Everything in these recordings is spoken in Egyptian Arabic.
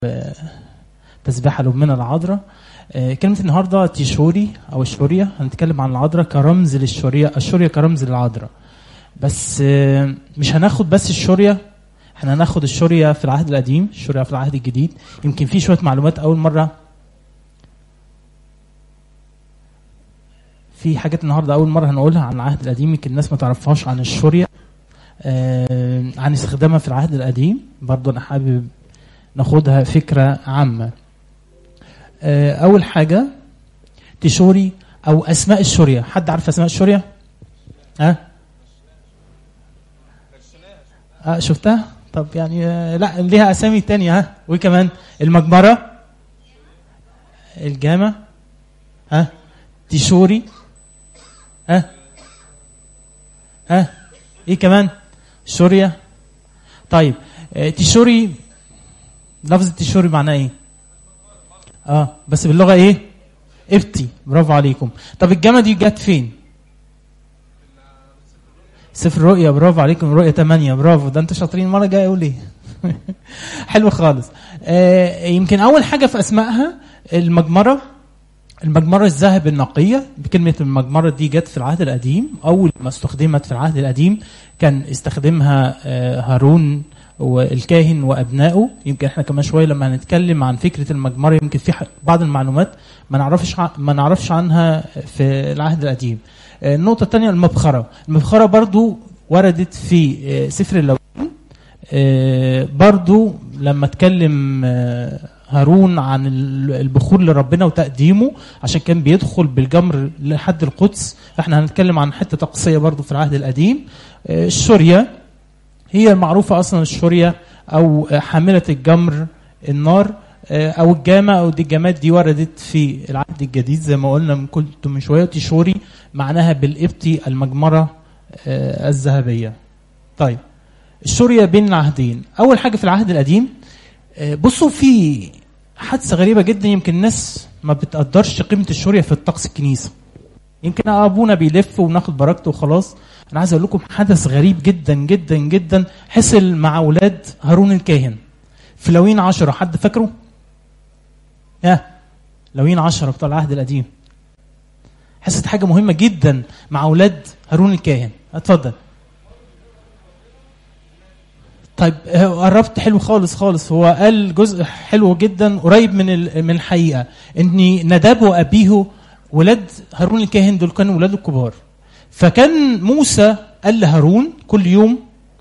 تسبيحة لأمنا العذراء آه، كلمة النهاردة تيشوري أو الشورية هنتكلم عن العذراء كرمز للشورية الشورية كرمز للعذراء بس آه، مش هناخد بس الشورية احنا هناخد الشورية في العهد القديم الشورية في العهد الجديد يمكن في شوية معلومات أول مرة في حاجات النهاردة أول مرة هنقولها عن العهد القديم يمكن الناس ما تعرفهاش عن الشورية آه، عن استخدامها في العهد القديم برضو أنا حابب ناخدها فكرة عامة آه، أول حاجة تشوري أو أسماء الشورية حد عارف أسماء الشورية؟ ها؟ أه شفتها؟ طب يعني آه، لا ليها أسامي تانية ها؟ وكمان المجمرة الجامع ها؟ تشوري ها؟ ها؟ إيه كمان؟ شورية طيب آه، تشوري لفظ التشوري معناه ايه؟ اه بس باللغه ايه؟ افتي برافو عليكم طب الجامعه دي جت فين؟ سفر الرؤيا برافو عليكم رؤيا 8 برافو ده انتوا شاطرين المره الجايه اقول ايه؟ حلو خالص آه يمكن اول حاجه في اسمائها المجمره المجمره الذهب النقيه بكلمه المجمره دي جت في العهد القديم اول ما استخدمت في العهد القديم كان استخدمها آه هارون والكاهن وابنائه يمكن احنا كمان شويه لما هنتكلم عن فكره المجمره يمكن في ح- بعض المعلومات ما نعرفش ع- ما نعرفش عنها في العهد القديم آه، النقطه الثانيه المبخره المبخره برضو وردت في آه، سفر اللوين آه، برضو لما اتكلم آه، هارون عن ال- البخور لربنا وتقديمه عشان كان بيدخل بالجمر لحد القدس احنا هنتكلم عن حته طقسيه برضو في العهد القديم آه، الشوريه هي المعروفة أصلا الشورية أو حاملة الجمر النار آه، أو الجامة أو دي الجامات دي وردت في العهد الجديد زي ما قلنا من كنت من شوية تشوري معناها بالإبتي المجمرة آه، الذهبية طيب الشورية بين العهدين أول حاجة في العهد القديم آه، بصوا في حادثة غريبة جدا يمكن الناس ما بتقدرش قيمة الشورية في الطقس الكنيسة يمكن ابونا بيلف وناخد بركته وخلاص انا عايز اقول لكم حدث غريب جدا جدا جدا حصل مع اولاد هارون الكاهن في لوين عشرة حد فاكره؟ يا لوين عشرة بتوع العهد القديم حصلت حاجة مهمة جدا مع اولاد هارون الكاهن اتفضل طيب آه، قربت حلو خالص خالص هو قال جزء حلو جدا قريب من ال- من الحقيقه ان نداب وابيه ولاد هارون الكاهن دول كانوا ولاده الكبار فكان موسى قال لهارون كل يوم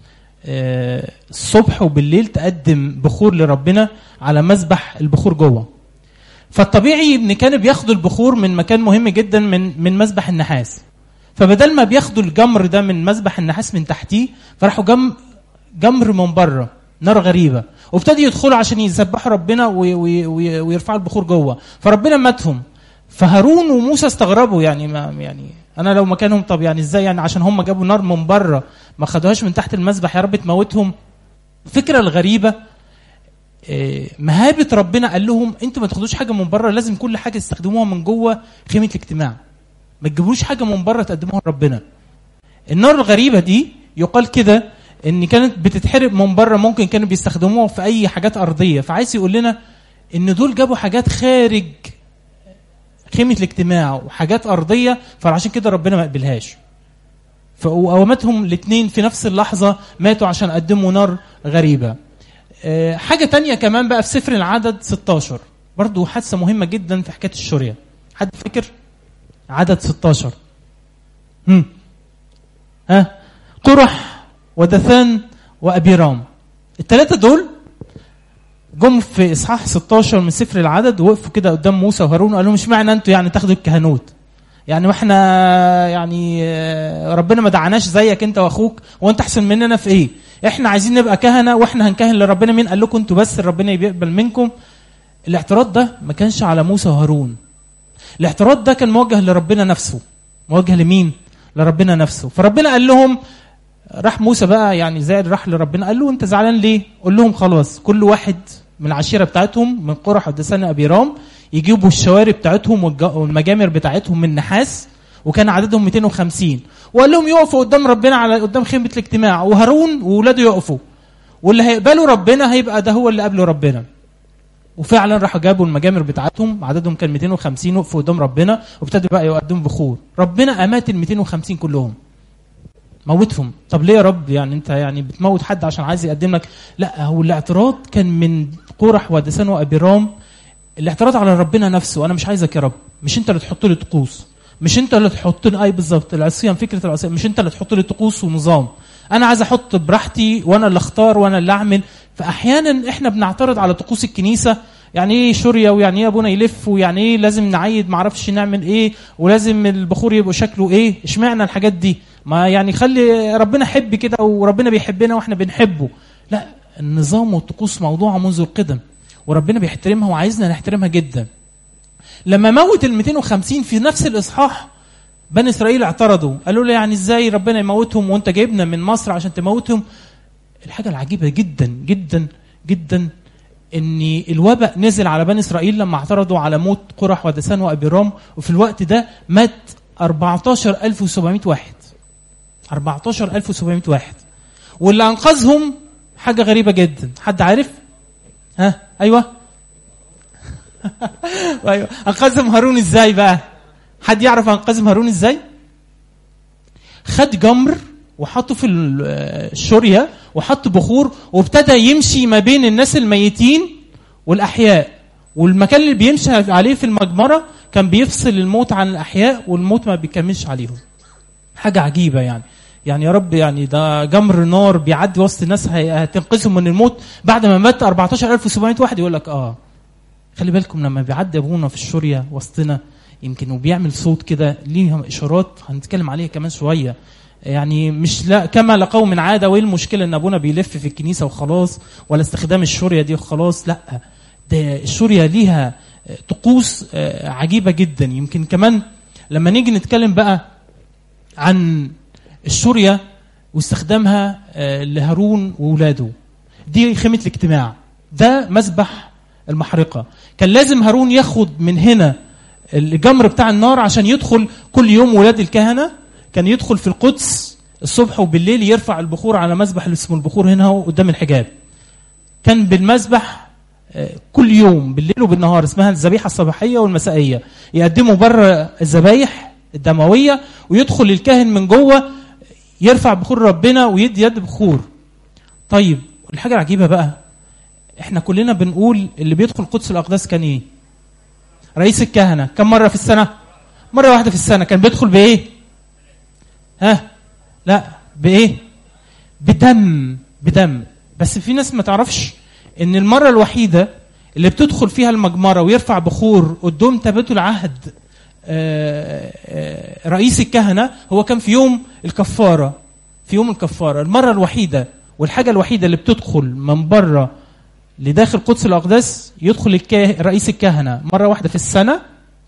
آه، الصبح وبالليل تقدم بخور لربنا على مذبح البخور جوه فالطبيعي ان كانوا بياخدوا البخور من مكان مهم جدا من من مذبح النحاس فبدل ما بياخدوا الجمر ده من مذبح النحاس من تحتيه فراحوا جم جمر من بره نار غريبه وابتدوا يدخلوا عشان يسبحوا ربنا وي- وي- وي- ويرفعوا البخور جوه فربنا ماتهم فهارون وموسى استغربوا يعني ما يعني انا لو مكانهم طب يعني ازاي يعني عشان هم جابوا نار من بره ما خدوهاش من تحت المذبح يا رب تموتهم الفكره الغريبه آه، مهابه ربنا قال لهم انتوا ما تاخدوش حاجه من بره لازم كل حاجه تستخدموها من جوه خيمه الاجتماع ما تجيبوش حاجه من بره تقدموها لربنا النار الغريبه دي يقال كده ان كانت بتتحرق من بره ممكن كانوا بيستخدموها في اي حاجات ارضيه فعايز يقول لنا ان دول جابوا حاجات خارج خيمه الاجتماع وحاجات ارضيه فعشان كده ربنا ما قبلهاش فقوامتهم الاثنين في نفس اللحظه ماتوا عشان قدموا نار غريبه آه، حاجه تانية كمان بقى في سفر العدد 16 برضو حادثه مهمه جدا في حكايه الشوريه حد فاكر عدد 16 هم ها قرح ودثان وابيرام الثلاثه دول جم في اصحاح 16 من سفر العدد وقفوا كده قدام موسى وهارون وقال لهم اشمعنى انتوا يعني تاخدوا الكهنوت يعني واحنا يعني آه، ربنا ما دعاناش زيك انت واخوك وانت احسن مننا في ايه احنا عايزين نبقى كهنه واحنا هنكهن لربنا مين قال لكم انتوا بس ربنا بيقبل منكم الاعتراض ده ما كانش على موسى وهارون الاعتراض ده كان موجه لربنا نفسه موجه لمين لربنا نفسه فربنا قال لهم راح موسى بقى يعني زائد راح لربنا قال له انت زعلان ليه قول لهم خلاص كل واحد من العشيره بتاعتهم من قرح ودسان ابيرام يجيبوا الشوارب بتاعتهم والج- والمجامر بتاعتهم من نحاس وكان عددهم 250 وقال لهم يقفوا قدام ربنا على قدام خيمه الاجتماع وهارون واولاده يقفوا واللي هيقبلوا ربنا هيبقى ده هو اللي قبله ربنا وفعلا راحوا جابوا المجامر بتاعتهم عددهم كان 250 وقفوا قدام ربنا وابتدوا بقى يقدموا بخور ربنا امات ال 250 كلهم موتهم طب ليه يا رب يعني انت يعني بتموت حد عشان عايز يقدم لك لا هو الاعتراض كان من قرح ودسان وابيرام الاعتراض على ربنا نفسه انا مش عايزك يا رب مش انت اللي تحط لي طقوس مش انت اللي تحط لي اي بالظبط العصيان فكره العصيان مش انت اللي تحط لي طقوس ونظام انا عايز احط براحتي وانا اللي اختار وانا اللي اعمل فاحيانا احنا بنعترض على طقوس الكنيسه يعني ايه شوريا ويعني ايه ابونا يلف ويعني ايه لازم نعيد معرفش نعمل ايه ولازم البخور يبقى شكله ايه اشمعنى الحاجات دي ما يعني خلي ربنا يحب كده وربنا بيحبنا واحنا بنحبه لا النظام والطقوس موضوع منذ القدم وربنا بيحترمها وعايزنا نحترمها جدا لما موت ال 250 في نفس الاصحاح بني اسرائيل اعترضوا قالوا له يعني ازاي ربنا يموتهم وانت جايبنا من مصر عشان تموتهم الحاجه العجيبه جدا جدا جدا ان الوباء نزل على بني اسرائيل لما اعترضوا على موت قرح ودسان وابيرام وفي الوقت ده مات 14700 واحد 14700 واحد واللي انقذهم حاجه غريبه جدا حد عارف ها ايوه ايوه انقذهم هارون ازاي بقى حد يعرف انقذهم هارون ازاي خد جمر وحطه في الشوريه وحط بخور وابتدى يمشي ما بين الناس الميتين والاحياء والمكان اللي بيمشي عليه في المجمره كان بيفصل الموت عن الاحياء والموت ما بيكملش عليهم حاجه عجيبه يعني يعني يا رب يعني ده جمر نار بيعدي وسط الناس هتنقذهم من الموت بعد ما مات 14700 واحد يقول لك اه خلي بالكم لما بيعدي ابونا في الشوريه وسطنا يمكن وبيعمل صوت كده ليها اشارات هنتكلم عليها كمان شويه يعني مش لا كما لقوم عاده وايه المشكله ان ابونا بيلف في الكنيسه وخلاص ولا استخدام الشوريه دي وخلاص لا ده الشوريه ليها طقوس عجيبه جدا يمكن كمان لما نيجي نتكلم بقى عن الشوريه واستخدامها لهارون واولاده دي خيمه الاجتماع ده مسبح المحرقه كان لازم هارون ياخد من هنا الجمر بتاع النار عشان يدخل كل يوم ولاد الكهنه كان يدخل في القدس الصبح وبالليل يرفع البخور على مسبح اللي اسمه البخور هنا قدام الحجاب كان بالمسبح كل يوم بالليل وبالنهار اسمها الذبيحه الصباحيه والمسائيه يقدموا بره الذبايح الدمويه ويدخل الكاهن من جوه يرفع بخور ربنا ويدي يد بخور طيب الحاجه العجيبه بقى احنا كلنا بنقول اللي بيدخل قدس الاقداس كان ايه رئيس الكهنه كم مره في السنه مره واحده في السنه كان بيدخل بايه ها لا بايه بدم بدم بس في ناس ما تعرفش ان المره الوحيده اللي بتدخل فيها المجمره ويرفع بخور قدام تبات العهد رئيس الكهنه هو كان في يوم الكفاره في يوم الكفاره المره الوحيده والحاجه الوحيده اللي بتدخل من بره لداخل قدس الاقداس يدخل الكاه... رئيس الكهنه مره واحده في السنه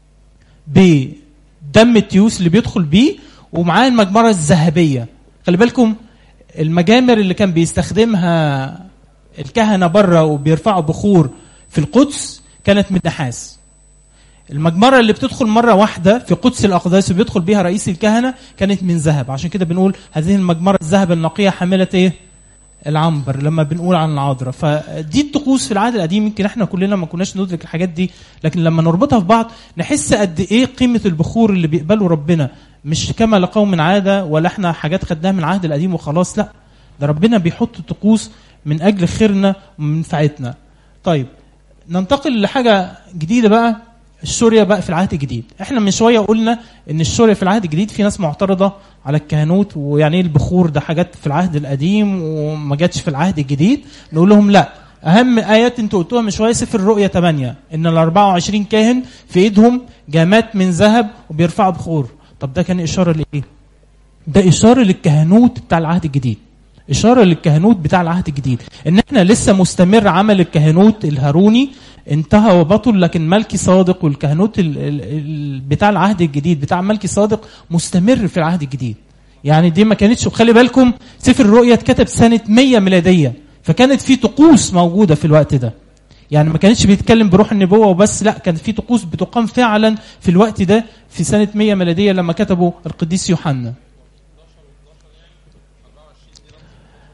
بدم التيوس اللي بيدخل بيه ومعاه المجمره الذهبيه خلي بالكم المجامر اللي كان بيستخدمها الكهنه بره وبيرفعوا بخور في القدس كانت من نحاس المجمره اللي بتدخل مره واحده في قدس الاقداس وبيدخل بيها رئيس الكهنه كانت من ذهب عشان كده بنقول هذه المجمره الذهب النقيه حامله ايه العنبر لما بنقول عن العذراء فدي الطقوس في العهد القديم يمكن احنا كلنا ما كناش ندرك الحاجات دي لكن لما نربطها في بعض نحس قد ايه قيمه البخور اللي بيقبله ربنا مش كما لقوم عاده ولا احنا حاجات خدناها من العهد القديم وخلاص لا ده ربنا بيحط طقوس من اجل خيرنا ومنفعتنا طيب ننتقل لحاجه جديده بقى الشورية بقى في العهد الجديد احنا من شويه قلنا ان الشورية في العهد الجديد في ناس معترضه على الكهنوت ويعني ايه البخور ده حاجات في العهد القديم وما جاتش في العهد الجديد نقول لهم لا اهم ايات انتوا قلتوها من شويه سفر الرؤيا 8 ان ال 24 كاهن في ايدهم جامات من ذهب وبيرفعوا بخور طب ده كان اشاره لايه ده اشاره للكهنوت بتاع العهد الجديد إشارة للكهنوت بتاع العهد الجديد إن إحنا لسه مستمر عمل الكهنوت الهاروني انتهى وبطل لكن ملكي صادق والكهنوت ال ال بتاع العهد الجديد بتاع ملكي صادق مستمر في العهد الجديد يعني دي ما كانتش خلي بالكم سفر الرؤيا اتكتب سنة 100 ميلادية فكانت في طقوس موجودة في الوقت ده يعني ما كانتش بيتكلم بروح النبوة وبس لا كان في طقوس بتقام فعلا في الوقت ده في سنة 100 ميلادية لما كتبوا القديس يوحنا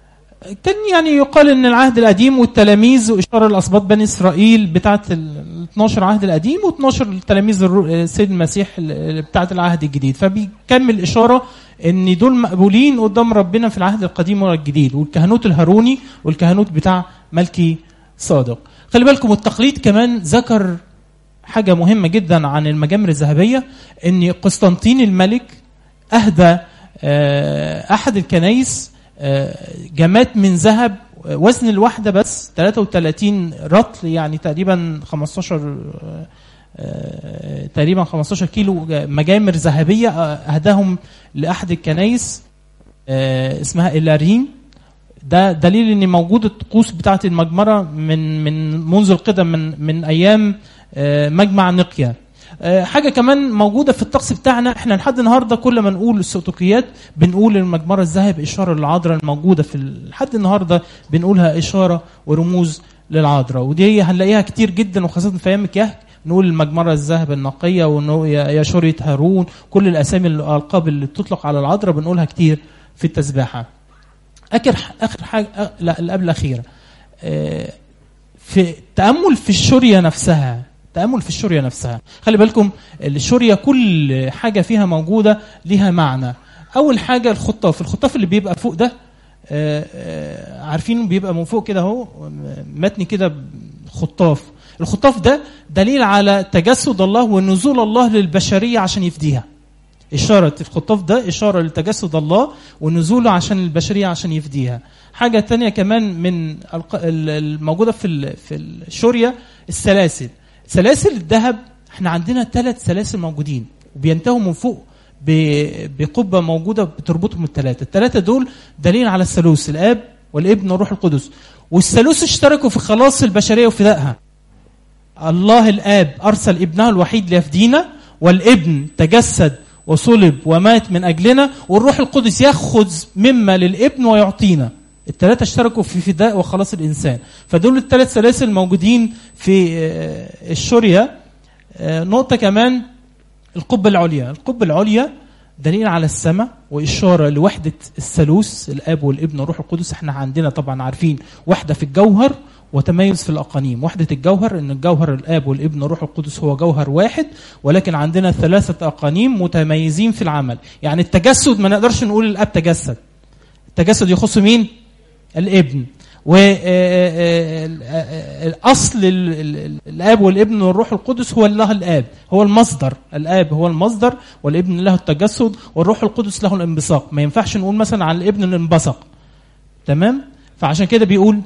كان يعني يقال ان العهد القديم والتلاميذ واشاره لاسباط بني اسرائيل بتاعه ال 12 عهد القديم و12 التلاميذ الر- السيد المسيح ال- بتاعه العهد الجديد فبيكمل اشاره ان دول مقبولين قدام ربنا في العهد القديم والجديد والكهنوت الهاروني والكهنوت بتاع ملكي صادق خلي بالكم التقليد كمان ذكر حاجه مهمه جدا عن المجامر الذهبيه ان قسطنطين الملك اهدى آه، احد الكنايس آه، جمات من ذهب آه، وزن الواحده بس 33 رطل يعني تقريبا 15 آه، آه، تقريبا 15 كيلو مجامر ذهبيه آه، اهداهم لاحد الكنايس آه، اسمها إلارين ده دليل ان موجود الطقوس بتاعه المجمره من من منذ القدم من من ايام آه، مجمع نقيا آه، حاجه كمان موجوده في الطقس بتاعنا احنا لحد النهارده كل ما نقول السوتوكيات بنقول المجمره الذهب اشاره للعذراء الموجوده في ال- لحد النهارده بنقولها اشاره ورموز للعذراء ودي هنلاقيها كتير جدا وخاصه في ايام كهك نقول المجمره الذهب النقيه ونقول يا يا شوريه هارون كل الاسامي الالقاب اللي بتطلق على العذراء بنقولها كتير في التسبيحه اخر اخر حاجه أ- لا اللي قبل الاخيره آه، في تامل في الشوريه نفسها تامل في الشوريه نفسها خلي بالكم الشوريه كل حاجه فيها موجوده ليها معنى اول حاجه الخطاف الخطاف اللي بيبقى فوق ده آه، آه، عارفين بيبقى من فوق كده اهو متني كده خطاف الخطاف ده دليل على تجسد الله ونزول الله للبشريه عشان يفديها إشارة الخطاف ده إشارة لتجسد الله ونزوله عشان البشرية عشان يفديها حاجة تانية كمان من الق- ال- الموجودة في ال- في الشورية السلاسل سلاسل الذهب احنا عندنا ثلاث سلاسل موجودين وبينتهوا من فوق ب- بقبة موجودة بتربطهم الثلاثة الثلاثة دول دليل على الثالوث الآب والابن والروح القدس والثالوث اشتركوا في خلاص البشرية وفدائها الله الآب أرسل ابنه الوحيد ليفدينا والابن تجسد وصلب ومات من أجلنا والروح القدس يأخذ مما للابن ويعطينا الثلاثة اشتركوا في فداء وخلاص الإنسان فدول الثلاث سلاسل موجودين في آه، الشورية آه، نقطة كمان القبة العليا القبة العليا دليل على السماء وإشارة لوحدة الثالوث الآب والابن والروح القدس احنا عندنا طبعا عارفين وحدة في الجوهر وتميز في الأقانيم وحدة الجوهر أن الجوهر الآب والابن والروح القدس هو جوهر واحد ولكن عندنا ثلاثة أقانيم متميزين في العمل يعني التجسد ما نقدرش نقول الآب تجسد التجسد يخص مين؟ الابن والاصل الاب والابن والروح القدس هو الله الاب هو المصدر الاب هو المصدر والابن له التجسد والروح القدس له الانبثاق ما ينفعش نقول مثلا عن الابن انه انبثق تمام فعشان كده بيقول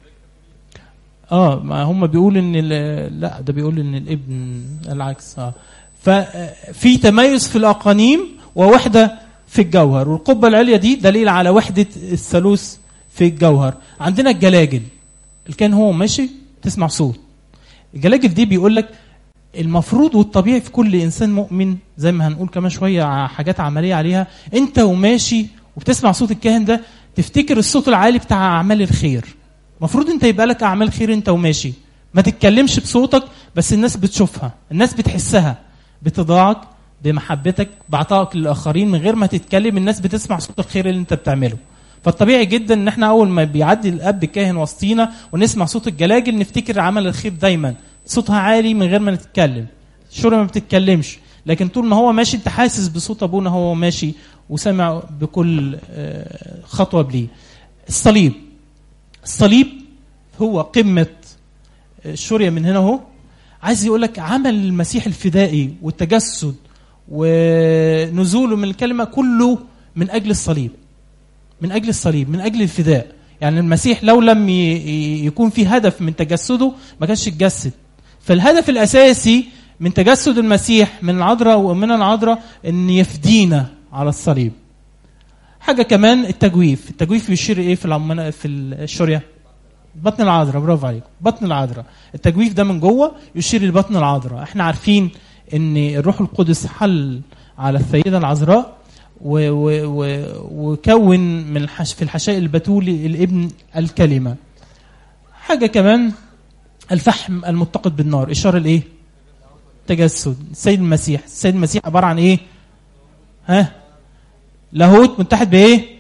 اه ما هم بيقول ان ال- لا ده بيقول ان الابن العكس اه ففي تميز في الاقانيم ووحده في الجوهر والقبه العليا دي دليل على وحده الثالوث في الجوهر عندنا الجلاجل اللي كان هو ماشي تسمع صوت الجلاجل دي بيقول لك المفروض والطبيعي في كل انسان مؤمن زي ما هنقول كمان شويه ع- حاجات عمليه عليها انت وماشي وبتسمع صوت الكاهن ده تفتكر الصوت العالي بتاع اعمال الخير المفروض انت يبقى لك اعمال خير انت وماشي ما تتكلمش بصوتك بس الناس بتشوفها الناس بتحسها بتضاعك بمحبتك بعطائك للاخرين من غير ما تتكلم الناس بتسمع صوت الخير اللي انت بتعمله فالطبيعي جدا ان احنا اول ما بيعدي الاب كاهن وسطينا ونسمع صوت الجلاجل نفتكر عمل الخير دايما صوتها عالي من غير ما نتكلم الشورى ما بتتكلمش لكن طول ما هو ماشي انت حاسس بصوت ابونا هو ماشي وسامع بكل آه، خطوه بليه الصليب الصليب هو قمه الشورية من هنا اهو عايز يقول لك عمل المسيح الفدائي والتجسد ونزوله من الكلمه كله من اجل الصليب من اجل الصليب من اجل الفداء يعني المسيح لو لم ي- ي- يكون في هدف من تجسده ما كانش اتجسد فالهدف الاساسي من تجسد المسيح من العذراء ومن العذراء ان يفدينا على الصليب حاجه كمان التجويف التجويف بيشير ايه في العمنا في الشوريه بطن العذراء برافو عليك بطن العذراء التجويف ده من جوه يشير لبطن العذراء احنا عارفين ان الروح القدس حل على السيده العذراء و- و- و- وكون من الحش في الحشائش البتولي الابن الكلمه حاجه كمان الفحم المتقد بالنار اشاره لايه تجسد السيد المسيح السيد المسيح عباره عن ايه ها لاهوت متحد بايه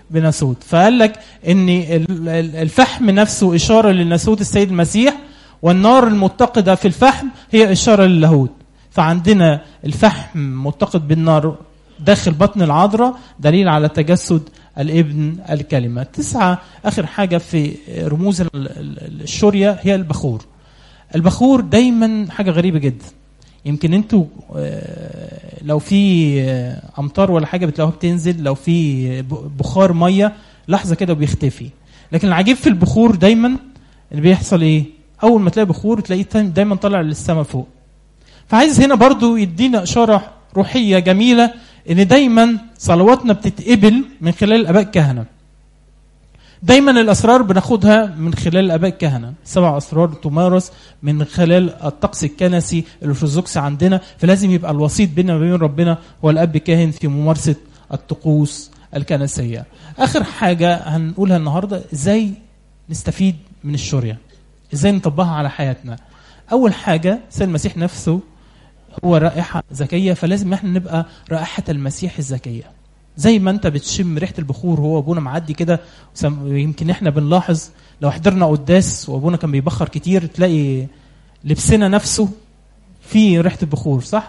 بناسوت فقال لك ان ال- ال- الفحم نفسه اشاره لناسوت السيد المسيح والنار المتقده في الفحم هي اشاره للاهوت فعندنا الفحم متقد بالنار داخل بطن العذراء دليل على تجسد الابن الكلمه تسعه اخر حاجه في رموز ال- ال- الشوريه هي البخور البخور دايما حاجه غريبه جدا يمكن انتوا آه، لو في آه، امطار ولا حاجه بتلاقوها بتنزل لو في ب- بخار ميه لحظه كده وبيختفي لكن العجيب في البخور دايما اللي بيحصل ايه اول ما تلاقي بخور تلاقيه تاني- دايما طالع للسماء فوق فعايز هنا برضو يدينا اشاره روحيه جميله ان دايما صلواتنا بتتقبل من خلال الاباء الكهنه دايما الاسرار بناخدها من خلال الاباء الكهنه سبع اسرار تمارس من خلال الطقس الكنسي الارثوذكسي عندنا فلازم يبقى الوسيط بيننا وبين ربنا هو الاب كاهن في ممارسه الطقوس الكنسيه اخر حاجه هنقولها النهارده ازاي نستفيد من الشوريه ازاي نطبقها على حياتنا اول حاجه سيد المسيح نفسه هو رائحه ذكيه فلازم احنا نبقى رائحه المسيح الذكيه زي ما انت بتشم ريحه البخور هو ابونا معدي كده وسم- يمكن احنا بنلاحظ لو حضرنا قداس وابونا كان بيبخر كتير تلاقي لبسنا نفسه في ريحه البخور صح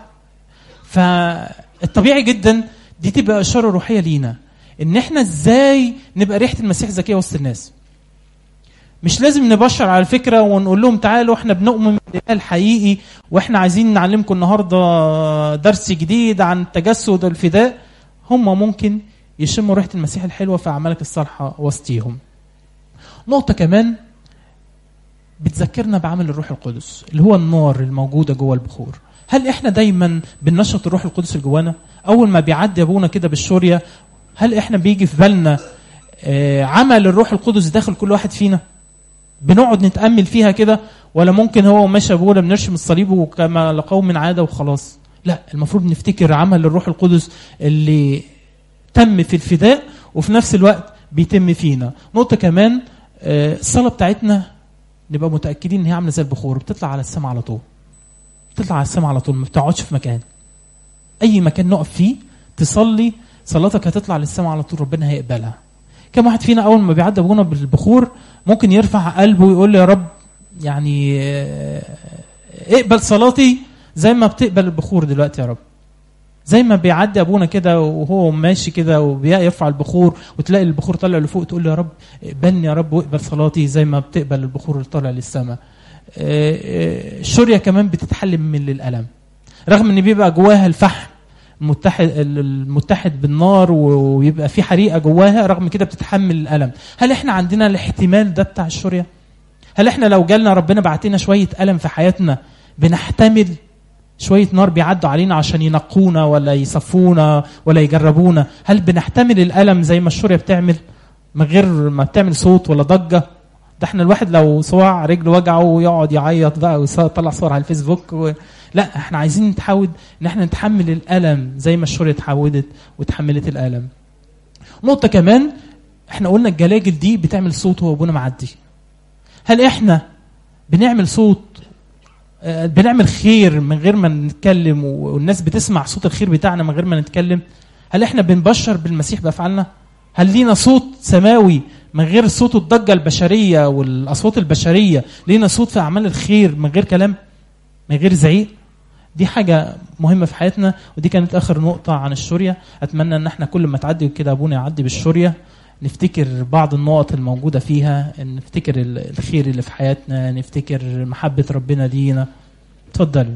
فالطبيعي جدا دي تبقى اشاره روحيه لينا ان احنا ازاي نبقى ريحه المسيح ذكيه وسط الناس مش لازم نبشر على الفكره ونقول لهم تعالوا احنا بنؤمن بالاله الحقيقي واحنا عايزين نعلمكم النهارده درس جديد عن التجسد والفداء هم ممكن يشموا ريحه المسيح الحلوه في اعمالك الصالحه وسطيهم. نقطه كمان بتذكرنا بعمل الروح القدس اللي هو النار الموجوده جوه البخور. هل احنا دايما بننشط الروح القدس اللي جوانا؟ اول ما بيعدي ابونا كده بالشوريه هل احنا بيجي في بالنا آه، عمل الروح القدس داخل كل واحد فينا؟ بنقعد نتامل فيها كده ولا ممكن هو ماشي ابونا بنرشم الصليب وكما لقوم من عاده وخلاص لا المفروض نفتكر عمل الروح القدس اللي تم في الفداء وفي نفس الوقت بيتم فينا نقطه كمان آه، الصلاه بتاعتنا نبقى متاكدين ان هي عامله زي البخور بتطلع على السماء على طول بتطلع على السماء على طول ما بتقعدش في مكان اي مكان نقف فيه تصلي صلاتك هتطلع للسماء على طول ربنا هيقبلها كم واحد فينا اول ما بيعدي ابونا بالبخور ممكن يرفع قلبه ويقول له يا رب يعني آه، اقبل صلاتي زي ما بتقبل البخور دلوقتي يا رب زي ما بيعدي ابونا كده وهو ماشي كده وبيرفع البخور وتلاقي البخور طالع لفوق تقول له يا رب اقبلني يا رب واقبل صلاتي زي ما بتقبل البخور اللي طالع للسماء آه، آه، الشوريه كمان بتتحلم من الالم رغم ان بيبقى جواها الفحم متحد المتحد بالنار ويبقى في حريقه جواها رغم كده بتتحمل الالم هل احنا عندنا الاحتمال ده بتاع الشوريه هل احنا لو جالنا ربنا بعتنا شويه الم في حياتنا بنحتمل شويه نار بيعدوا علينا عشان ينقونا ولا يصفونا ولا يجربونا هل بنحتمل الالم زي ما الشوريه بتعمل من غير ما بتعمل صوت ولا ضجه ده احنا الواحد لو صواع رجله وجعه ويقعد يعيط بقى ويطلع صور على الفيسبوك و... لا احنا عايزين نتعود ان احنا نتحمل الالم زي ما الشوريه اتعودت وتحملت الالم نقطه كمان احنا قلنا الجلاجل دي بتعمل صوت وهو ابونا معدي هل احنا بنعمل صوت آه، بنعمل خير من غير ما نتكلم والناس بتسمع صوت الخير بتاعنا من غير ما نتكلم هل احنا بنبشر بالمسيح بافعالنا هل لينا صوت سماوي من غير صوت الضجه البشريه والاصوات البشريه لينا صوت في اعمال الخير من غير كلام من غير زعيق دي حاجة مهمة في حياتنا ودي كانت آخر نقطة عن الشورية أتمنى أن احنا كل ما تعدي كده أبونا يعدي بالشورية نفتكر بعض النقط الموجودة فيها نفتكر ال- الخير اللي في حياتنا نفتكر محبة ربنا لينا اتفضلوا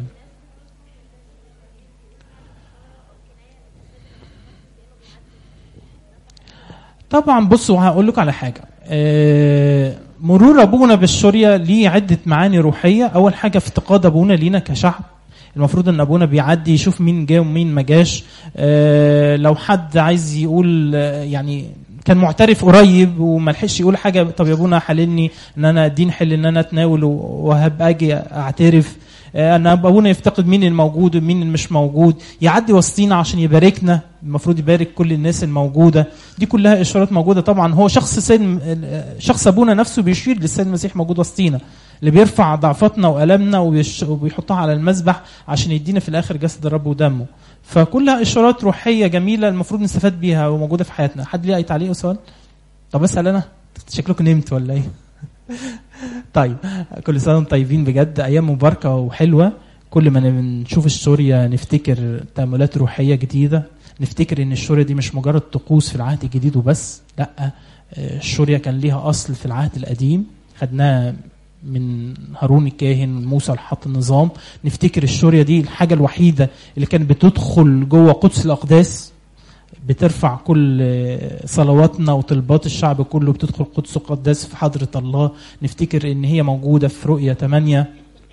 طبعا بصوا هقول لكم على حاجه آه، مرور ابونا بالشوريه ليه عده معاني روحيه اول حاجه افتقاد ابونا لينا كشعب المفروض ان ابونا بيعدي يشوف مين جه ومين ما جاش آه، لو حد عايز يقول آه، يعني كان معترف قريب وما لحقش يقول حاجه طب يا ابونا حللني ان انا اديني حل ان انا اتناول وهبقى اجي اعترف آه، ان ابونا يفتقد مين الموجود ومين اللي مش موجود يعدي وسطينا عشان يباركنا المفروض يبارك كل الناس الموجوده دي كلها اشارات موجوده طبعا هو شخص سيد شخص ابونا نفسه بيشير للسيد المسيح موجود وسطينا اللي بيرفع ضعفاتنا والامنا وبيش- وبيحطها على المذبح عشان يدينا في الاخر جسد الرب ودمه فكلها اشارات روحيه جميله المفروض نستفاد بيها وموجوده في حياتنا حد ليه اي تعليق او سؤال طب اسال انا شكلكم نمت ولا ايه طيب كل سنه وانتم طيبين بجد ايام مباركه وحلوه كل ما نشوف السوريا نفتكر تأملات روحية جديدة نفتكر ان الشورية دي مش مجرد طقوس في العهد الجديد وبس لا آه، الشورية كان ليها اصل في العهد القديم خدناه من هارون الكاهن موسى اللي حط النظام نفتكر الشورية دي الحاجة الوحيدة اللي كانت بتدخل جوه قدس الأقداس بترفع كل آه، صلواتنا وطلبات الشعب كله بتدخل قدس الأقداس في حضرة الله نفتكر ان هي موجودة في رؤية 8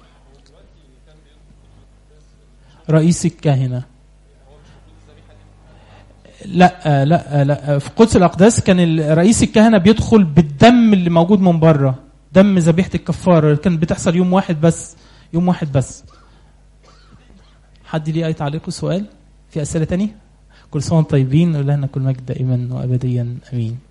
رئيس الكهنة لا لا لا في قدس الأقداس كان ال- رئيس الكهنة بيدخل بالدم اللي موجود من بره دم ذبيحة الكفارة كانت بتحصل يوم واحد بس يوم واحد بس حد ليه أي تعليق وسؤال في أسئلة تانية كل سنة وانتم طيبين ولنا كل مجد دائما وأبديا أمين